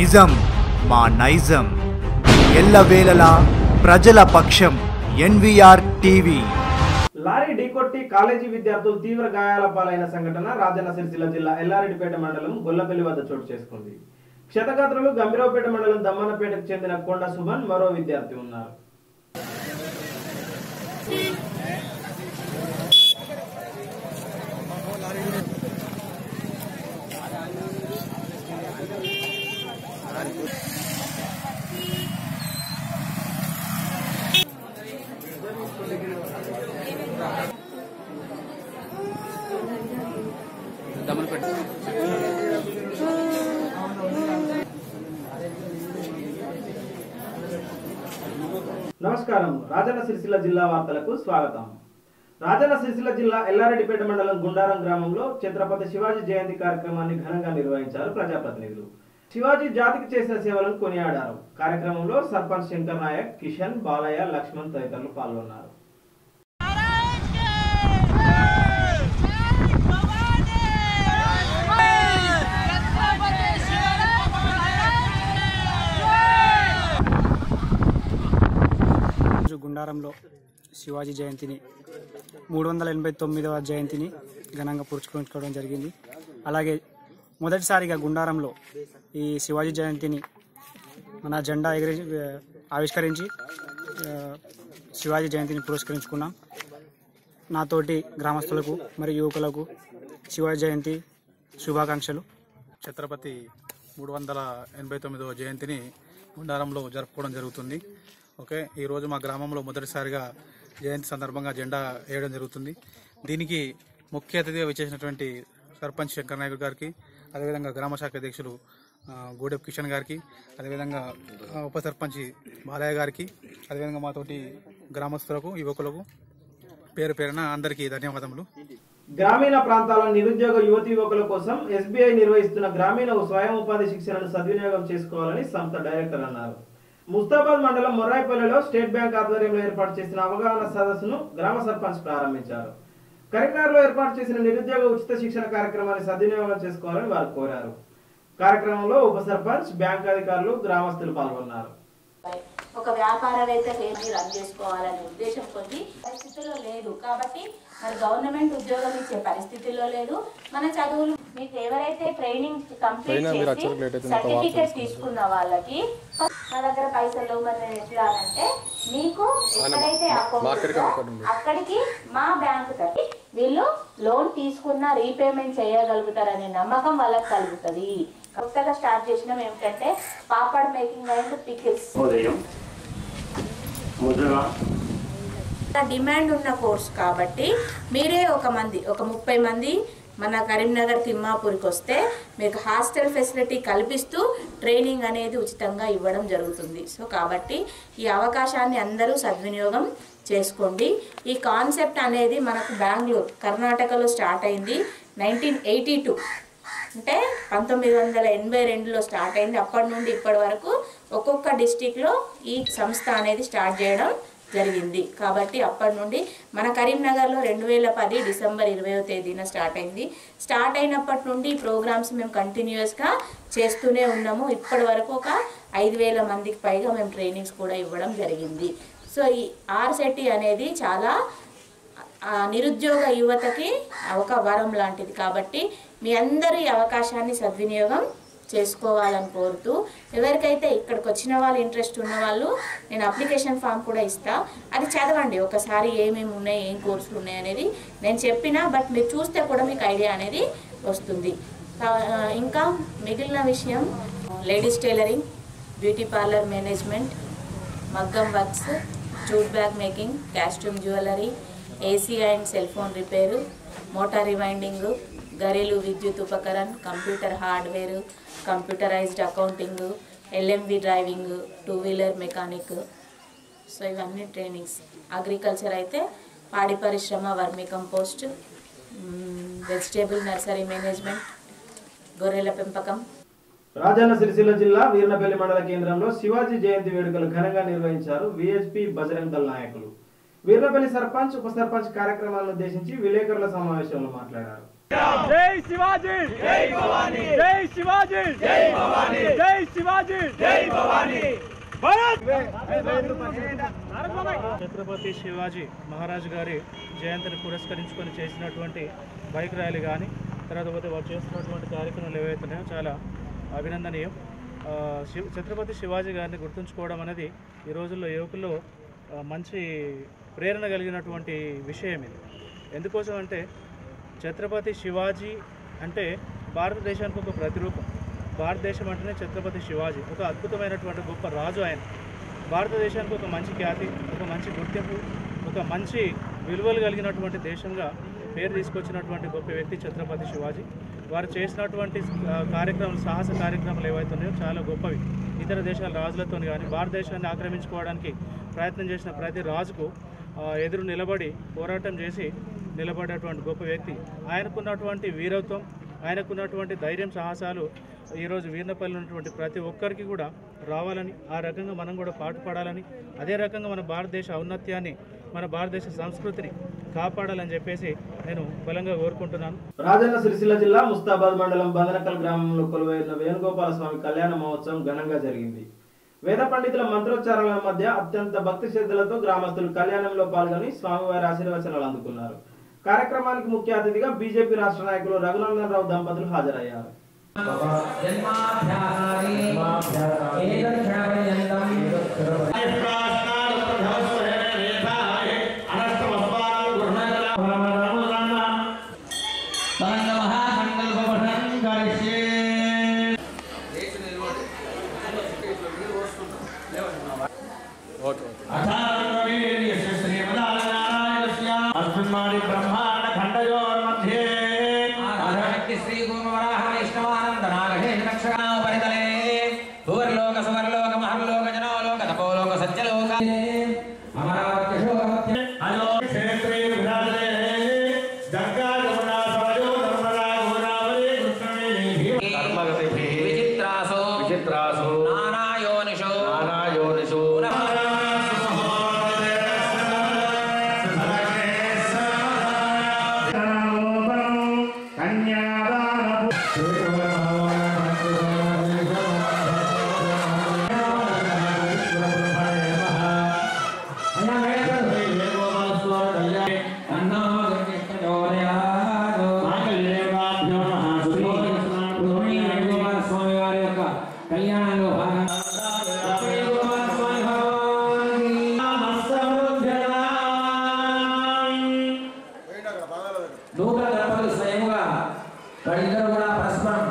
నిజం మా నైజం ఎల్లవేళలా ప్రజల పక్షం ఎన్వీఆర్ టీవీ లారీ ఢీకొట్టి కాలేజీ విద్యార్థులు తీవ్ర గాయాల పాలైన సంఘటన రాజన్న సిరిసిల్ల జిల్లా ఎల్లారెడ్డిపేట మండలం గొల్లపల్లి వద్ద చోటు చేసుకుంది క్షతగాత్రులు గంభీరావుపేట మండలం దమ్మన్నపేటకు చెందిన కొండ సుమన్ మరో విద్యార్థి ఉన్నారు నమస్కారం రాజన్న సిరిసిల్ల జిల్లా వార్తలకు స్వాగతం రాజన్న సిరిసిల్ల జిల్లా ఎల్లారెడ్డిపేట మండలం గుండారం గ్రామంలో ఛత్రపతి శివాజీ జయంతి కార్యక్రమాన్ని ఘనంగా నిర్వహించారు ప్రజాప్రతినిధులు శివాజీ జాతికి చేసిన సేవలను కొనియాడారు కార్యక్రమంలో సర్పంచ్ శంకర్ నాయక్ కిషన్ బాలయ్య లక్ష్మణ్ తదితరులు పాల్గొన్నారు రోజు గుండారంలో శివాజీ జయంతిని మూడు వందల ఎనభై తొమ్మిదవ జయంతిని ఘనంగా పురస్కరించుకోవడం జరిగింది అలాగే మొదటిసారిగా గుండారంలో ఈ శివాజీ జయంతిని మన జెండా ఎగిరి ఆవిష్కరించి ఆ, శివాజీ జయంతిని పురస్కరించుకున్నాం నాతోటి గ్రామస్తులకు మరియు యువకులకు శివాజీ జయంతి శుభాకాంక్షలు ఛత్రపతి మూడు వందల ఎనభై తొమ్మిదవ జయంతిని గుండారంలో జరుపుకోవడం జరుగుతుంది ఓకే ఈరోజు మా గ్రామంలో మొదటిసారిగా జయంతి సందర్భంగా జెండా వేయడం జరుగుతుంది దీనికి ముఖ్య అతిథిగా విచ్చేసినటువంటి సర్పంచ్ శంకర్ నాయక్ గారికి అదేవిధంగా గ్రామ శాఖ అధ్యక్షులు ఆ, గూడెప్ కిషన్ గారికి అదేవిధంగా ఆ, ఉప సర్పంచ్ బాలయ్య గారికి అదేవిధంగా మాతోటి గ్రామస్తులకు యువకులకు పేరు పేరున అందరికీ ధన్యవాదములు గ్రామీణ ప్రాంతాల నిరుద్యోగ యువతి యువకుల కోసం ఎస్బీఐ నిర్వహిస్తున్న గ్రామీణ స్వయం ఉపాధి శిక్షణను సద్వినియోగం చేసుకోవాలని సంస్థ డైరెక్టర్ అన్నారు ముస్తాబాద్ మండలం మొర్రాయిపల్లిలో స్టేట్ బ్యాంక్ ఆధ్వర్యంలో ఏర్పాటు చేసిన అవగాహన సదస్సును గ్రామ సర్పంచ్ ప్రారంభించారు కరీంనగర్లో ఏర్పాటు చేసిన నిరుద్యోగ ఉచిత శిక్షణ కార్యక్రమాన్ని సద్వినియోగం చేసుకోవాలని వారు కోరారు కార్యక్రమంలో ఉప సర్పంచ్ బ్యాంక్ అధికారులు గ్రామస్తులు పాల్గొన్నారు ఒక వ్యాపారవేత్త ఏమి రన్ చేసుకోవాలనే ఉద్దేశం కొద్ది పరిస్థితుల్లో లేదు కాబట్టి మరి గవర్నమెంట్ ఉద్యోగం ఇచ్చే పరిస్థితుల్లో లేదు మన చదువులు మీకు ఎవరైతే ట్రైనింగ్ కంప్లీట్ చేసి సర్టిఫికేట్ తీసుకున్న వాళ్ళకి మా దగ్గర పైసలు లేవు మరి నేను ఎట్లా అంటే మీకు ఎక్కడైతే అకౌంట్ ఉందో అక్కడికి మా బ్యాంకు తరఫు వీళ్ళు లోన్ తీసుకున్న రీపేమెంట్ చేయగలుగుతారనే నమ్మకం వాళ్ళకి కలుగుతుంది కొత్తగా స్టార్ట్ చేసినాం ఏమిటంటే పాపడ్ మేకింగ్ అండ్ పికిల్స్ ఉదయం ముందుగా డిమాండ్ ఉన్న కోర్స్ కాబట్టి మీరే ఒక మంది ఒక ముప్పై మంది మన కరీంనగర్ తిమ్మాపూర్కి వస్తే మీకు హాస్టల్ ఫెసిలిటీ కల్పిస్తూ ట్రైనింగ్ అనేది ఉచితంగా ఇవ్వడం జరుగుతుంది సో కాబట్టి ఈ అవకాశాన్ని అందరూ సద్వినియోగం చేసుకోండి ఈ కాన్సెప్ట్ అనేది మనకు బెంగళూరు కర్ణాటకలో స్టార్ట్ అయింది నైన్టీన్ ఎయిటీ టూ అంటే పంతొమ్మిది వందల ఎనభై రెండులో స్టార్ట్ అయింది అప్పటి నుండి ఇప్పటి వరకు ఒక్కొక్క డిస్టిక్లో ఈ సంస్థ అనేది స్టార్ట్ చేయడం జరిగింది కాబట్టి అప్పటి నుండి మన కరీంనగర్లో రెండు వేల పది డిసెంబర్ ఇరవయో తేదీన స్టార్ట్ అయింది స్టార్ట్ అయినప్పటి నుండి ఈ ప్రోగ్రామ్స్ మేము కంటిన్యూస్గా చేస్తూనే ఉన్నాము ఇప్పటి వరకు ఒక ఐదు వేల మందికి పైగా మేము ట్రైనింగ్స్ కూడా ఇవ్వడం జరిగింది సో ఈ ఆర్సెటి అనేది చాలా ఆ నిరుద్యోగ యువతకి ఒక వరం లాంటిది కాబట్టి మీ అందరి ఈ అవకాశాన్ని సద్వినియోగం చేసుకోవాలని కోరుతూ ఎవరికైతే ఇక్కడికి వచ్చిన వాళ్ళు ఇంట్రెస్ట్ ఉన్న వాళ్ళు నేను అప్లికేషన్ ఫామ్ కూడా ఇస్తా అది చదవండి ఒకసారి ఏమేమి ఉన్నాయి ఏం కోర్సులు ఉన్నాయి అనేది నేను చెప్పినా బట్ మీరు చూస్తే కూడా మీకు ఐడియా అనేది వస్తుంది కా- ఇంకా మిగిలిన విషయం ladies tailoring beauty parlour management మగ్గం works jute bag making costume jewellery AC and cell phone repair motor rewinding గరీలు విద్యుత్ ఉపకరణ్ computer hardware computerised accounting LMV driving two wheeler mechanic so ఇవన్నీ ట్రైనింగ్స్ అగ్రికల్చర్ అయితే పాడి పరిశ్రమ vermi compost vegetable nursery management గొర్రెల పెంపకం రాజన్న సిరిసిల్ల జిల్లా వీర్నపల్లి మండల కేంద్రంలో శివాజీ జయంతి వేడుకలు ఘనంగా నిర్వహించారు విహెచ్పి బజరంగ్ దళ్ నాయకులు వీర్నపల్లి సర్పంచ్ ఉప సర్పంచ్ కార్యక్రమాలను ఉద్దేశించి విలేకరుల సమావేశంలో మాట్లాడారు జై శివాజీ జై భవానీ జై శివాజీ జై భవానీ జై శివాజీ జై భవానీ ఛత్రపతి శివాజీ మహారాజ్ గారి జయంతిని పురస్కరించుకొని చేసినటువంటి బైక్ ర్యాలీ కానీ తర్వాత పోతే వాళ్ళు చేస్తున్నటువంటి కార్యక్రమాలు ఏవైతున్నాయో చాలా అభినందనీయం ఆ, శివ ఛత్రపతి శివాజీ గారిని గుర్తుంచుకోవడం అనేది ఈ రోజుల్లో యువకుల్లో ఆ, మంచి ప్రేరణ కలిగినటువంటి విషయం ఇది ఎందుకోసం అంటే ఛత్రపతి శివాజీ అంటే భారతదేశానికి ఒక ప్రతిరూపం భారతదేశం అంటేనే ఛత్రపతి శివాజీ ఒక అద్భుతమైనటువంటి గొప్ప రాజు ఆయన భారతదేశానికి ఒక మంచి ఖ్యాతి ఒక మంచి గుర్తింపు ఒక మంచి విలువలు కలిగినటువంటి దేశంగా పేరు తీసుకొచ్చినటువంటి గొప్ప వ్యక్తి ఛత్రపతి శివాజీ వారు చేసినటువంటి ఆ, కార్యక్రమాలు సాహస కార్యక్రమాలు ఏవైతే ఉన్నాయో చాలా గొప్పవి ఇతర దేశాల రాజులతో కానీ భారతదేశాన్ని ఆక్రమించుకోవడానికి ప్రయత్నం చేసిన ప్రతి రాజుకు ఆ, ఎదురు నిలబడి పోరాటం చేసి నిలబడేటువంటి గొప్ప వ్యక్తి ఆయనకున్నటువంటి వీరత్వం ఆయనకున్నటువంటి ధైర్యం సాహసాలు ఈరోజు వీర్నపల్లి ఉన్నటువంటి ప్రతి ఒక్కరికి కూడా రావాలని ఆ రకంగా మనం కూడా పాటుపడాలని అదే రకంగా మన భారతదేశ ఔన్నత్యాన్ని మన భారతదేశ సంస్కృతిని కాపాడాలని చెప్పేసి నేను బలంగా కోరుకుంటున్నాను రాజన్న సిరిసిల్ల జిల్లా ముస్తాబాద్ మండలం బందనకల్ గ్రామంలో కొలువైన వేణుగోపాల స్వామి కళ్యాణ మహోత్సవం ఘనంగా జరిగింది వేద పండితుల మంత్రోచ్చారణల మధ్య అత్యంత భక్తి శ్రద్ధలతో గ్రామస్తులు కళ్యాణంలో పాల్గొని స్వామివారి ఆశీర్వచనాలు అందుకున్నారు కార్యక్రమానికి ముఖ్య అతిథిగా బీజేపీ రాష్ట్ర నాయకులు రఘునందన్ రావు దంపతులు హాజరయ్యారు अस्मिन्मानि ब्रह्माण्ड खण्डयोर्मध्ये ఆదిశక్తి శ్రీ భూమవరాహ వైష్ణవానంద నాగశేష నక్షరాపరితలే భూవర్లోక సువర్లోక మహర్లోక జనోలోక తపోలోక సత్యలోక అమరావతి శోభవత్య अयो क्षेत्रे विराजते गंगा यमुना सरयो नर्मदा गोदावरी कृष्णवेणी విచిత్రాసు चित्रासु నానాయోనిషు नानायोनिषु అన్నో దుర్నిష్టోదయాదో వేణుగోపాల స్వామి వారి యొక్క కళ్యాణంలో భాగంగా వేణుగోపాల స్వామి భగవానికి నూతన దంపతులు స్వయముగా వారిద్దరు కూడా పరస్పరం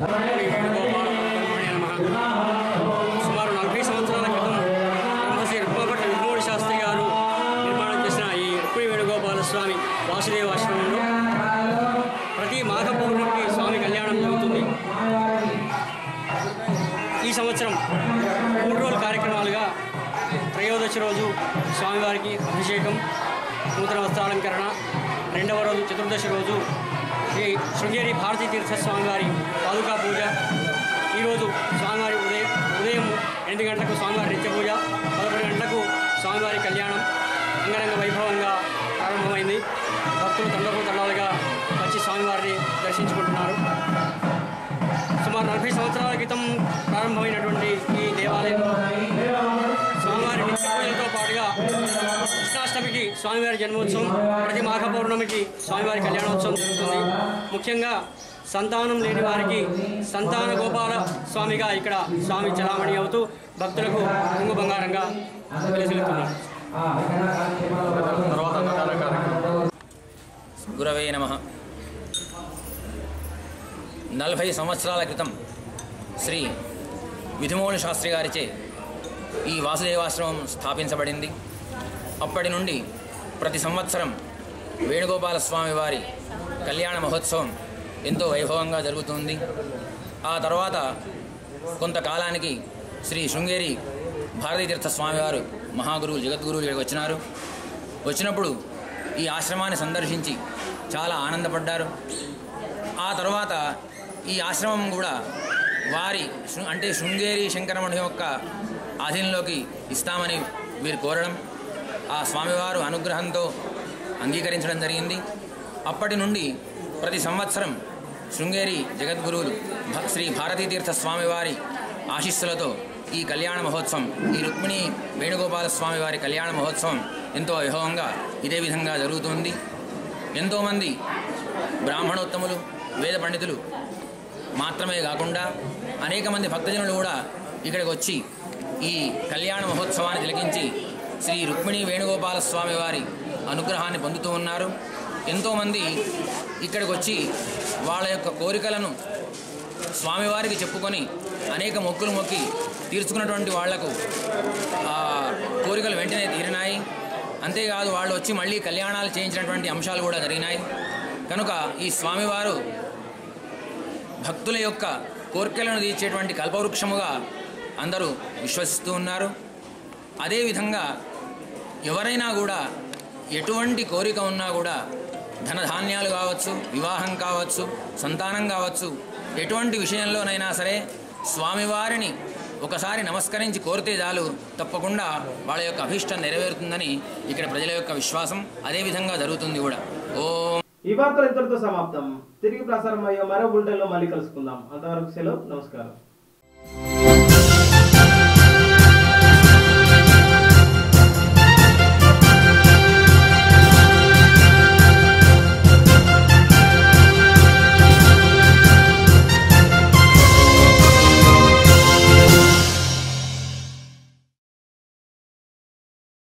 సుమారు నలభై సంవత్సరాల క్రితం బ్రహ్మశ్రీ రుక్మభట్ల విష్ణువుడి శాస్త్రి గారు నిర్మాణం చేసిన ఈ రుక్మిణి వేణుగోపాల స్వామి వాసుదేవ ఆశ్రమంలో ప్రతి మాఘ పౌర్ణమికి స్వామి కళ్యాణం జరుగుతుంది ఈ సంవత్సరం మూడు రోజుల కార్యక్రమాలుగా త్రయోదశి రోజు స్వామివారికి అభిషేకం నూతన వస్త్రాలంకరణ రెండవ రోజు చతుర్దశి రోజు శ్రీ శృంగేరి భారతీ తీర్థ స్వామివారి పాదుకా పూజ ఈరోజు స్వామివారి ఉదయం ఉదయం ఎనిమిది గంటలకు స్వామివారి నిత్య పూజ పదకొండు గంటలకు స్వామివారి కళ్యాణం అంగరంగ వైభవంగా ప్రారంభమైంది భక్తులు తండపు తండాలుగా వచ్చి స్వామివారిని దర్శించుకుంటున్నారు సుమారు నలభై సంవత్సరాల క్రితం ప్రారంభమైనటువంటి ఈ దేవాలయం స్వామివారి నిత్య పూజలతో పాటుగా కృష్ణాష్టమికి స్వామివారి జన్మోత్సవం ప్రతి మాఘ పౌర్ణమికి స్వామివారి కళ్యాణోత్సవం జరుగుతుంది ముఖ్యంగా సంతానం లేని వారికి సంతాన గోపాల స్వామిగా ఇక్కడ స్వామి చలామణి అవుతూ భక్తులకు కుంగు బంగారంగా వెలిసిల్లుతున్నారు గురవే నమ నలభై సంవత్సరాల క్రితం శ్రీ విధుమోహన్ శాస్త్రి గారిచే ఈ వాసుదేవాశ్రమం స్థాపించబడింది అప్పటి నుండి ప్రతి సంవత్సరం వేణుగోపాల స్వామి వారి కళ్యాణ మహోత్సవం ఎంతో వైభవంగా జరుగుతుంది ఆ తర్వాత కొంతకాలానికి శ్రీ శృంగేరి భారతీతీర్థ స్వామివారు మహాగురువు జగద్గురువులు ఇక్కడికి వచ్చినారు వచ్చినప్పుడు ఈ ఆశ్రమాన్ని సందర్శించి చాలా ఆనందపడ్డారు ఆ తర్వాత ఈ ఆశ్రమం కూడా వారి శృ- అంటే శృంగేరి శంకరమణి యొక్క ఆధీనంలోకి ఇస్తామని వీరు కోరడం ఆ స్వామివారు అనుగ్రహంతో అంగీకరించడం జరిగింది అప్పటి నుండి ప్రతి సంవత్సరం శృంగేరి జగద్గురువులు భ- శ్రీ భారతీతీర్థ స్వామివారి ఆశీస్సులతో ఈ కళ్యాణ మహోత్సవం ఈ రుక్మిణి వేణుగోపాల స్వామి వారి కళ్యాణ మహోత్సవం ఎంతో వైభవంగా ఇదే విధంగా జరుగుతుంది ఎంతోమంది బ్రాహ్మణోత్తములు వేద పండితులు మాత్రమే కాకుండా అనేక మంది భక్తజనులు కూడా ఇక్కడికి వచ్చి ఈ కళ్యాణ మహోత్సవాన్ని తిలకించి శ్రీ రుక్మిణి వేణుగోపాల స్వామి వారి అనుగ్రహాన్ని పొందుతూ ఉన్నారు ఎంతోమంది ఇక్కడికి వచ్చి వాళ్ళ యొక్క కోరికలను స్వామివారికి చెప్పుకొని అనేక మొక్కులు మొక్కి తీర్చుకున్నటువంటి వాళ్లకు ఆ కోరికలు వెంటనే తీరినాయి అంతేకాదు వాళ్ళు వచ్చి మళ్ళీ కళ్యాణాలు చేయించినటువంటి అంశాలు కూడా జరిగినాయి కనుక ఈ స్వామివారు భక్తుల యొక్క కోరికలను తీర్చేటువంటి కల్పవృక్షముగా అందరూ విశ్వసిస్తూ ఉన్నారు అదేవిధంగా ఎవరైనా కూడా ఎటువంటి కోరిక ఉన్నా కూడా ధనధాన్యాలు కావచ్చు వివాహం కావచ్చు సంతానం కావచ్చు ఎటువంటి విషయంలోనైనా సరే స్వామివారిని ఒకసారి నమస్కరించి కోరితే చాలు తప్పకుండా వాళ్ళ యొక్క అభిష్టం నెరవేరుతుందని ఇక్కడ ప్రజల యొక్క విశ్వాసం అదేవిధంగా జరుగుతుంది కూడా ఓం ఈ వార్తలు ఇంతటితో సమాప్తం తిరిగి ప్రసారం అయ్యే మరో బులెటిన్లో మళ్ళీ కలుసుకుందాం అంతవరకు సెలవు నమస్కారం